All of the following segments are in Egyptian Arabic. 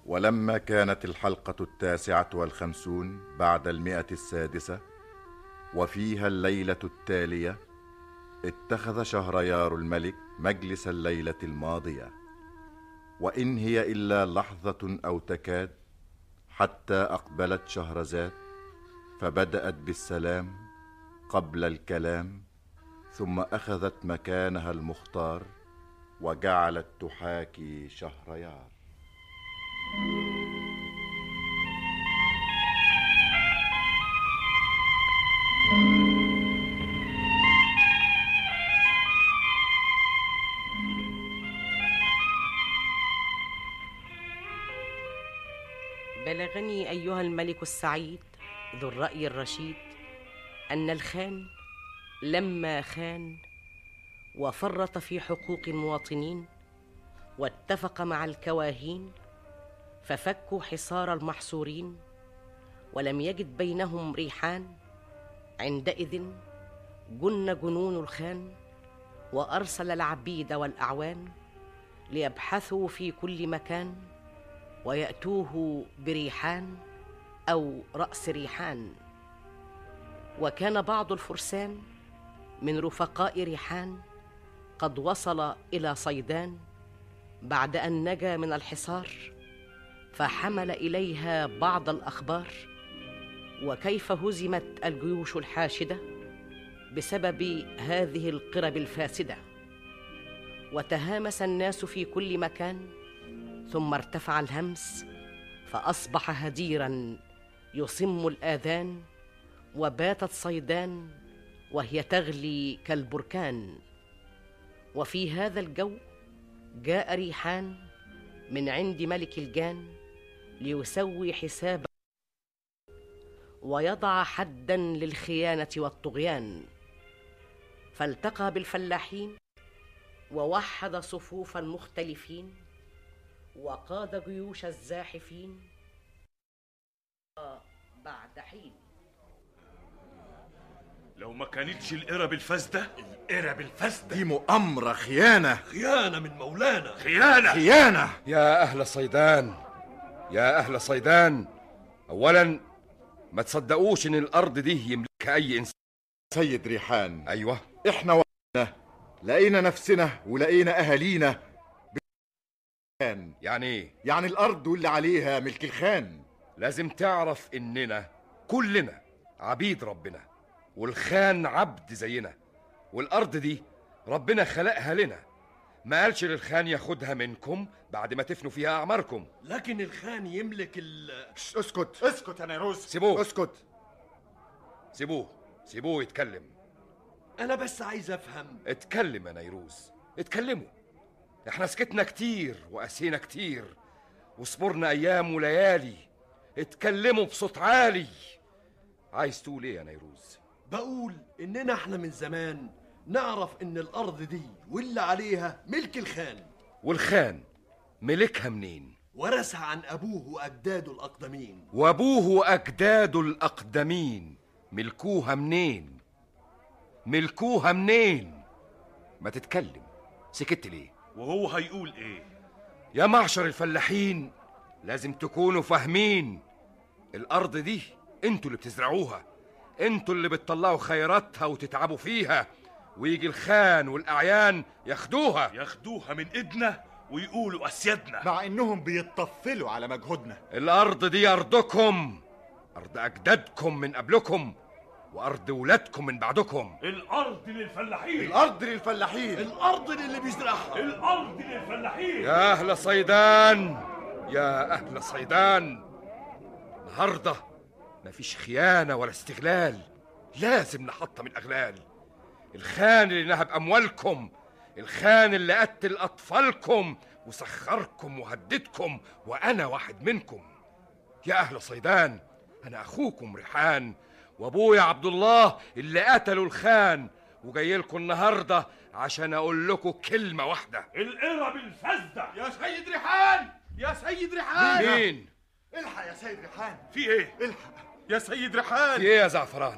ولما كانت الحلقة التاسعة والخمسون بعد المئة السادسة وفيها الليلة التالية اتخذ شهريار الملك مجلس الليلة الماضية وإن هي إلا لحظة أو تكاد حتى أقبلت شهرزاد فبدأت بالسلام قبل الكلام ثم أخذت مكانها المختار وجعلت تحاكي شهريار بلغني ايها الملك السعيد ذو الراي الرشيد ان الخان لما خان وفرط في حقوق المواطنين واتفق مع الكواهين ففكوا حصار المحصورين ولم يجد بينهم ريحان عندئذ جن جنون الخان وارسل العبيد والاعوان ليبحثوا في كل مكان وياتوه بريحان او راس ريحان وكان بعض الفرسان من رفقاء ريحان قد وصل الى صيدان بعد ان نجا من الحصار فحمل اليها بعض الاخبار وكيف هزمت الجيوش الحاشده بسبب هذه القرب الفاسده وتهامس الناس في كل مكان ثم ارتفع الهمس فاصبح هديرا يصم الاذان وباتت صيدان وهي تغلي كالبركان وفي هذا الجو جاء ريحان من عند ملك الجان ليسوي حساب ويضع حدا للخيانه والطغيان فالتقى بالفلاحين ووحد صفوف المختلفين وقاد جيوش الزاحفين بعد حين لو ما كانتش القرب الفاسدة القرب الفاسدة دي مؤامرة خيانة خيانة من مولانا خيانة خيانة يا أهل صيدان يا أهل صيدان أولا ما تصدقوش إن الأرض دي يملكها أي إنسان سيد ريحان أيوة احنا وحنا لقينا نفسنا ولقينا أهالينا بالخان يعني إيه؟ يعني الأرض واللي عليها ملك الخان لازم تعرف إننا كلنا عبيد ربنا والخان عبد زينا والأرض دي ربنا خلقها لنا ما قالش للخان ياخدها منكم بعد ما تفنوا فيها أعماركم لكن الخان يملك ال شش، اسكت اسكت يا نيروز سيبوه اسكت سيبوه سيبوه يتكلم أنا بس عايز أفهم اتكلم يا نيروز اتكلموا احنا سكتنا كتير وقسينا كتير وصبرنا ايام وليالي اتكلموا بصوت عالي عايز تقول ايه يا نيروز بقول إننا إحنا من زمان نعرف إن الأرض دي واللي عليها ملك الخان والخان ملكها منين ورثها عن أبوه وأجداده الأقدمين وابوه واجداده الاقدمين ملكوها منين ملكوها منين ما تتكلم سكت ليه وهو هيقول إيه يا معشر الفلاحين لازم تكونوا فاهمين الارض دي انتوا اللي بتزرعوها انتوا اللي بتطلعوا خيراتها وتتعبوا فيها ويجي الخان والاعيان ياخدوها ياخدوها من إيدنا ويقولوا أسيادنا مع انهم بيتطفلوا على مجهودنا الارض دي ارضكم ارض اجدادكم من قبلكم وارض ولادكم من بعدكم الأرض للفلاحين الارض للفلاحين الأرض للي بيزرعها الأرض للفلاحين يا اهل صيدان يا اهل صيدان النهارده مفيش خيانه ولا استغلال لازم نحطم الاغلال الخان اللي نهب اموالكم الخان اللي قتل اطفالكم وسخركم وهددكم وانا واحد منكم يا اهل صيدان انا اخوكم ريحان وابويا عبد الله اللي قتلوا الخان وجاي لكم النهارده عشان اقول لكم كلمه واحده القرب الفاسدة يا سيد ريحان يا سيد ريحان مين الحق يا سيد ريحان في إيه الحق يا سيد في ريحان ايه يا زعفران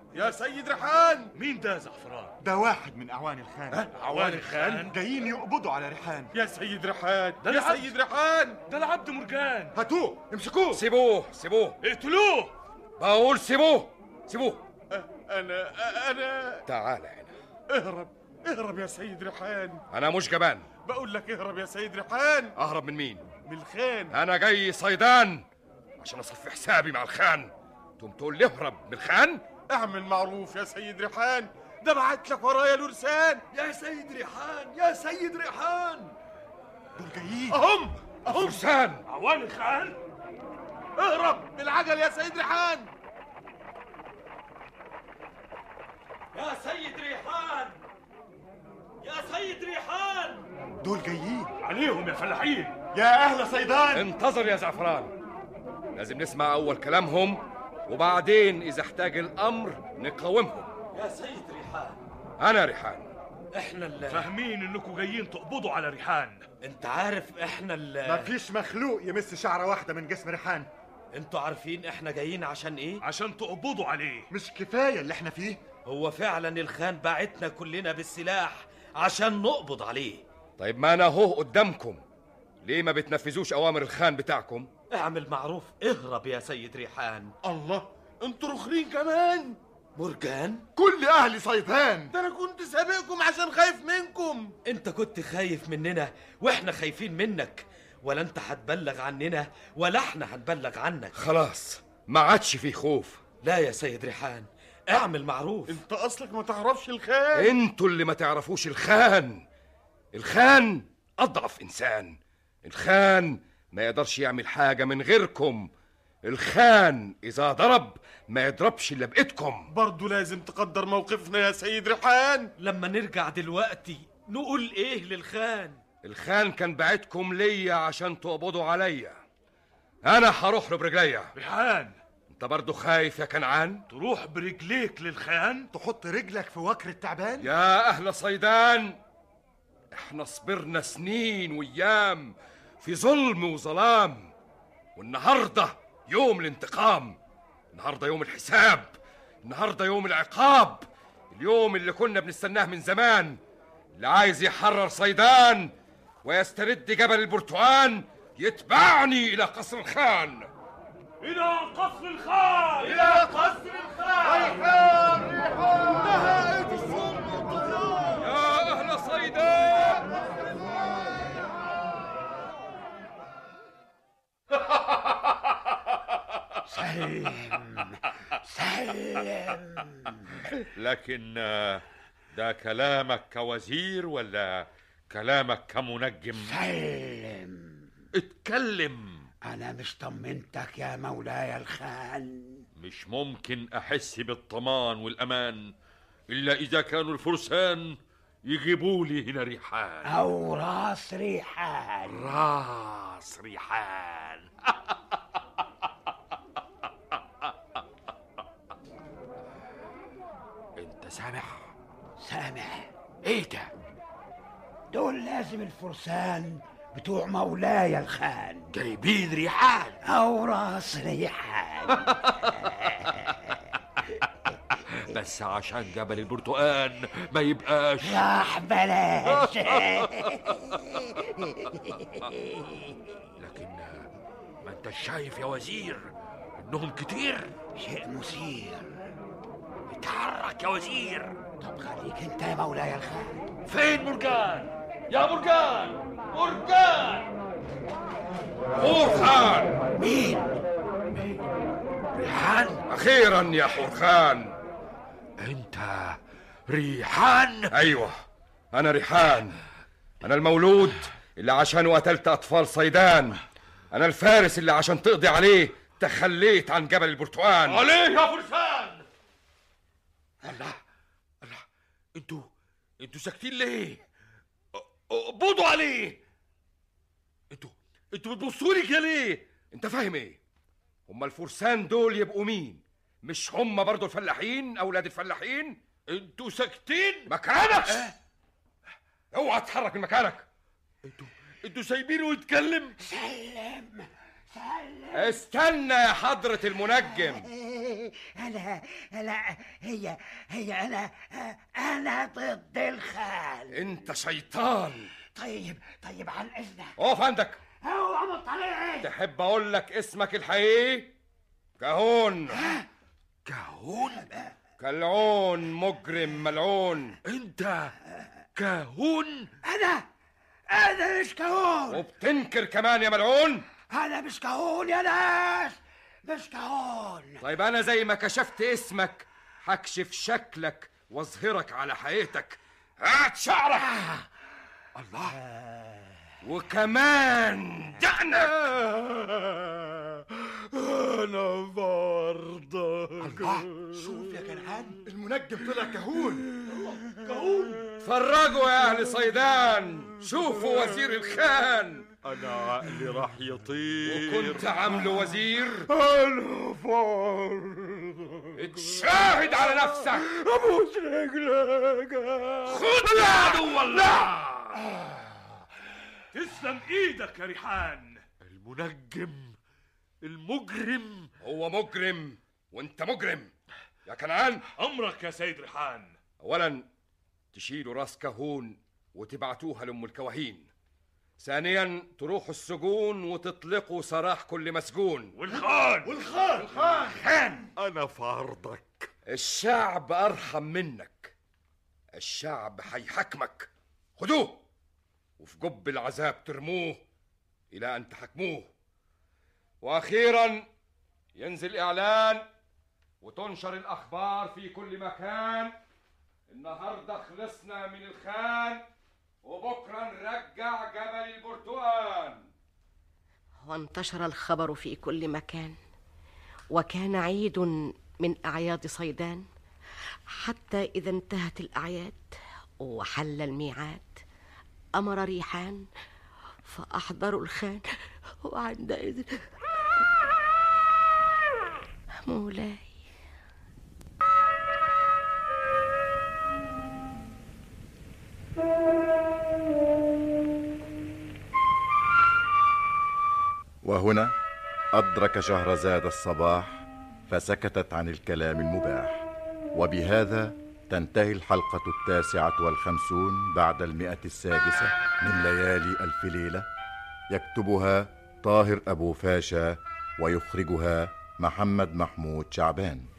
يا سيد ريحان مين ده زعفران ده واحد من اعوان الخان عوان الخان جايين يقبضوا على ريحان يا سيد ريحان ده يا العبد. سيد ريحان ده العبد مرجان هاتوه امسكوه سيبوه سيبوه اقتلوه بقول سيبوه سيبوه انا انا تعال هنا اهرب اهرب يا سيد ريحان انا مش جبان بقول لك اهرب يا سيد ريحان اهرب من مين من الخان انا جاي صيدان عشان اصفي حسابي مع الخان تقوم تقول لي اهرب من الخان اعمل معروف يا سيد ريحان ده بعت لك ورايا لرسان يا سيد ريحان يا سيد ريحان دول جايين اهم اهم فرسان عوان الخان اهرب بالعجل يا سيد ريحان يا سيد ريحان يا سيد ريحان دول جايين عليهم يا فلاحين يا اهل صيدان انتظر يا زعفران لازم نسمع اول كلامهم وبعدين اذا احتاج الامر نقاومهم يا سيد ريحان انا ريحان احنا ال فاهمين انكم جايين تقبضوا على ريحان انت عارف احنا ال مفيش مخلوق يمس شعره واحده من جسم ريحان انتوا عارفين احنا جايين عشان ايه عشان تقبضوا عليه مش كفايه اللي احنا فيه هو فعلا الخان باعتنا كلنا بالسلاح عشان نقبض عليه طيب ما انا اهو قدامكم ليه ما بتنفذوش اوامر الخان بتاعكم اعمل معروف اهرب يا سيد ريحان الله انتوا رخرين كمان مرجان كل اهل صيدان ده انا كنت سابقكم عشان خايف منكم انت كنت خايف مننا واحنا خايفين منك ولا انت هتبلغ عننا ولا احنا هنبلغ عنك خلاص ما عادش فيه خوف لا يا سيد ريحان اعمل معروف انت اصلك ما تعرفش الخان انتوا اللي ما تعرفوش الخان الخان اضعف انسان الخان ما يقدرش يعمل حاجه من غيركم الخان اذا ضرب ما يضربش الا بايدكم برضه لازم تقدر موقفنا يا سيد ريحان لما نرجع دلوقتي نقول ايه للخان الخان كان بعتكم ليا عشان تقبضوا عليا انا هروح له برجليا ريحان انت برضو خايف يا كنعان تروح برجليك للخان تحط رجلك في وكر التعبان يا اهل صيدان احنا صبرنا سنين وايام في ظلم وظلام والنهارده يوم الانتقام النهارده يوم الحساب النهارده يوم العقاب اليوم اللي كنا بنستناه من زمان اللي عايز يحرر صيدان ويسترد جبل البرتقال يتبعني الى قصر الخان الى قصر الخان الى قصر الخان يا اهل صيدان لكن آه، ده كلامك كوزير ولا كلامك كمنجم سلم اتكلم أنا مش طمنتك يا مولاي الخان مش ممكن احس بالطمان والامان الا اذا كانوا الفرسان يجيبوا لي هنا ريحان أو راس ريحان راس ريحان انت سامع سامع إيه ده؟ دول لازم الفرسان بتوع مولاي الخان جايبين ريحان أو راس ريحان بس عشان جبل البرتقال ما يبقاش راح بلاش لكن ما انت شايف يا وزير انهم كتير شيء مثير اتحرك يا وزير طب خليك انت يا مولاي الخان فين مرجان يا مرجان مرجان حورخان مين؟ ريحان اخيرا يا حورخان انت ريحان ايوه انا ريحان انا المولود اللي عشان قتلت اطفال صيدان انا الفارس اللي عشان تقضي عليه تخليت عن جبل البرتقال عليه يا فرسان الله الله انتوا انتوا ساكتين ليه اقبضوا عليه انتوا انتوا بتبصوا لي كده ليه انت فاهم ايه هما الفرسان دول يبقوا مين مش هما برضو الفلاحين اولاد الفلاحين انتوا ساكتين مكانك اوعى تتحرك من مكانك انتوا انتوا سايبينه يتكلم سلم سلم استنى يا حضرة المنجم لا لا هي هي انا انا ضد الخال انت شيطان طيب طيب عن اذنك اقف عندك هو عملت عليه تحب اقول لك اسمك الحقيقي كهون كهون كلعون مجرم ملعون انت كهون انا انا مش كهون وبتنكر كمان يا ملعون انا مش كهون يا ناس مش كهون طيب انا زي ما كشفت اسمك هكشف شكلك واظهرك على حقيقتك هات شعرك الله وكمان دقنك انا برضك الله شوف يا كنعان المنجم طلع كهون اتفرجوا يا اهل صيدان شوفوا وزير الخان انا عقلي راح يطير وكنت عامله وزير انا برضك اتشاهد على نفسك ابوس رجلك خد يا عدو الله تسلم ايدك يا ريحان المنجم المجرم هو مجرم وانت مجرم يا كنعان امرك يا سيد ريحان اولا تشيلوا راس كهون وتبعتوها لام الكواهين ثانيا تروحوا السجون وتطلقوا سراح كل مسجون والخان والخان الخان انا في عرضك الشعب ارحم منك الشعب هيحاكمك خدوه وفي جب العذاب ترموه الى ان تحاكموه واخيرا ينزل اعلان وتنشر الاخبار في كل مكان النهارده خلصنا من الخان وبكره نرجع جبل البرتقال وانتشر الخبر في كل مكان وكان عيد من اعياد صيدان حتى اذا انتهت الاعياد وحل الميعاد امر ريحان فاحضروا الخان وعندئذ مولاي وهنا أدرك شهرزاد الصباح فسكتت عن الكلام المباح وبهذا تنتهي الحلقة التاسعة والخمسون بعد المئة السادسة من ليالي ألف ليلة يكتبها طاهر أبو فاشا ويخرجها محمد محمود شعبان